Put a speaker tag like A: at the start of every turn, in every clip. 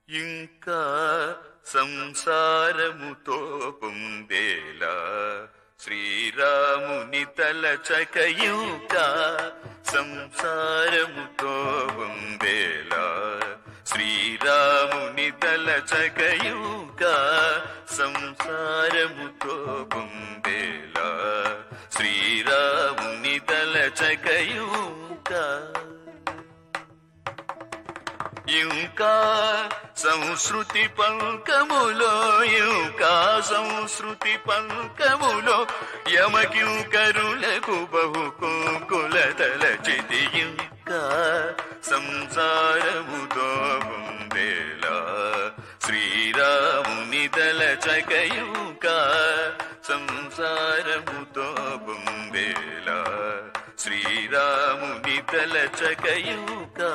A: ఇంకా సంసారముతో పొందేలా శ్రీరాముని తలచక ఇంకా సంసారముతో పొందేలా శ్రీరాముని తలచక ఇంకా సంసారముతో పొందేలా శ్రీరాముని తలచక ఇంకా ఇంకా సంస్కృతి పంకములో ఇంకా సంస్కృతి పంకములో యమకింకరులకు బహు కుంకులతల చితి ఇంకా సంసారముతో ఉందేలా శ్రీరాముని తలచక ఇంకా సంసారముతో పొందేలా శ్రీరాముని తలచక ఇంకా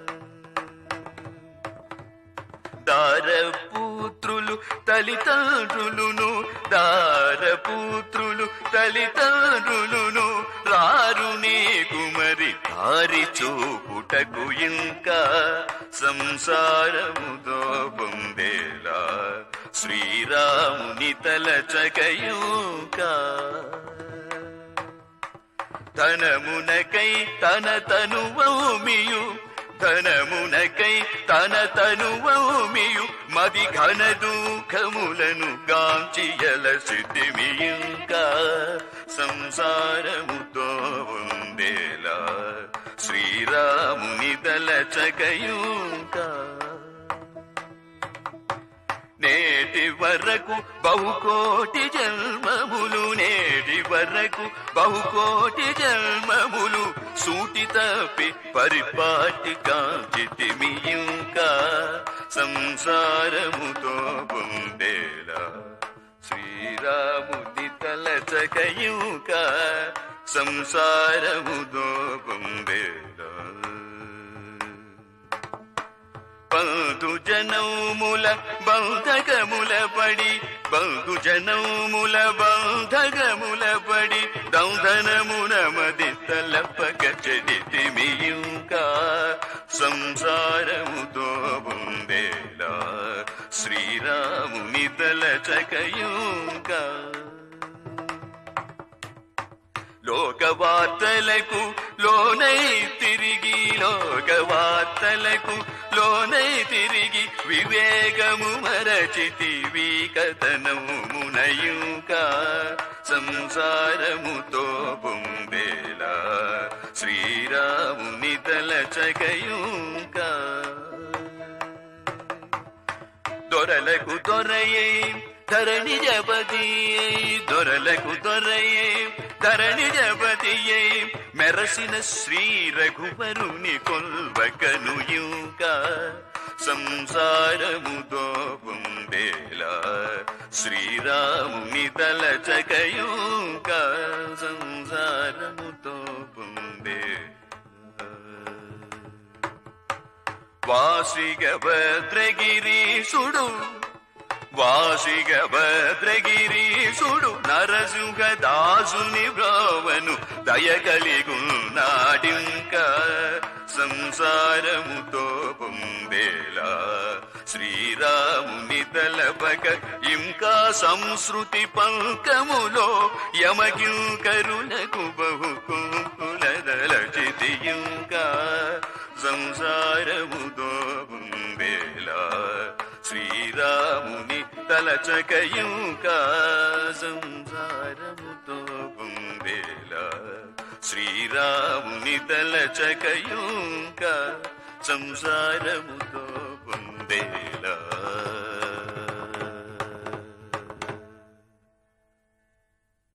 A: దారపుత్రులు తల్లిదండ్రులును దారపుత్రులు తల్లిదండ్రులును రారు నీకు మరి దారి చూపుటకు ఇంకా సంసారముతో పొందేలా శ్రీరాముని తలచకయుకా ధనమునకై తన తనువమియు ధనమునకై తన తనువమియు మది ఘన దుఃఖములను గాంచియల సిద్ధిమియుగా సంసారముతో ఉందేలా శ్రీరాముని దళచకయుగా నేటి వరకు బహుకోటి జన్మములు నేటి వరకు బహుకోటి జన్మములు సూటి తప్పి పరిపాటి కాంచితిమి ఇంకా సంసారముతో పొందేలా శ్రీరాముని తలచకయుక సంసారముతో పొందేలా బంధు జనముల బంధకముల పడి బంధు జనముల బంధకముల పడి దౌధనమున మది తలపక చదితిమియుగా సంసారముతో బొందేలా శ్రీరాముని తలచకయుగా లోకవార్తలకు లోనై తిరిగి లోకవార్తలకు లోనై తిరిగి వివేకము మరచితివి కథనమునయుగా సంసారముతో పొందేలా శ్రీరాముని తలచకయుగా దొరలకు దొరయే ధరణి జపతి దొరలకు దొరయే ధరణి జపతి మెరసిన శ్రీ రఘువరుని కొల్వకను యుగా సంసారముతో పొందేలా శ్రీరాముని తలచకయుగా సంసారముతో పొందేలా వాసిగ భద్రగిరీశుడు వాసిగ భద్రగిరీశుడు నరసింహ దాసుని బ్రోవను దయగలిగున్నాడింక సంసారముతో పొందేలా శ్రీరాముని తలపక ఇంకా సంస్కృతి పంకములో యమకింకరులకు బహు కుంకులదలచితి ఇంకా సంసారముతో పొందేలా శ్రీరాముని తలచకయుకా సంసారముతో పొందేలా శ్రీరాముని తలచకయుకా సంసారముతో పొందేలా